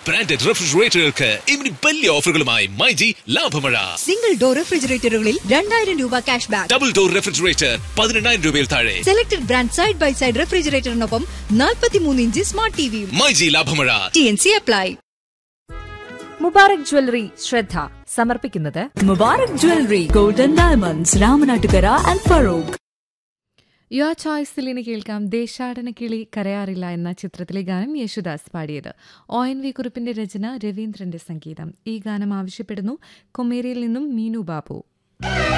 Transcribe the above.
Branded റെഫ്രിജറേറ്ററുകൾക്ക് ഇനി വലിയ ഓഫറുകളുമായി മൈജി ലാഭമഴ സിംഗിൾ ഡോർ റെഫ്രിജറേറ്ററുകളിൽ രണ്ടായിരം രൂപ cash back double door refrigerator പതിനെണ്ണായിരം രൂപയിൽ താഴെ selected brand side by side റെഫ്രിജറേറ്ററിനൊപ്പം നാൽപ്പത്തിമൂന്ന് ഇഞ്ച് സ്മാർട്ട് ടിവിയും മൈജി ലാഭമഴ T N C apply Mubarak jewellery ശ്രദ്ധ സമർപ്പിക്കുന്നത് Mubarak Jewelry, Golden Diamonds, Ramanattukara and Farouk. Your ചോയ്സിൽ ഇനി കേൾക്കാം ദേശാടന കിളി കരയാറില്ല എന്ന ചിത്രത്തിലെ ഗാനം യേശുദാസ് പാടിയത് ഒ എൻ വി കുറിപ്പിന്റെ രചന രവീന്ദ്രന്റെ സംഗീതം ഈ ഗാനം ആവശ്യപ്പെടുന്നു കൊമ്മേരിയിൽ നിന്നും മീനു ബാബു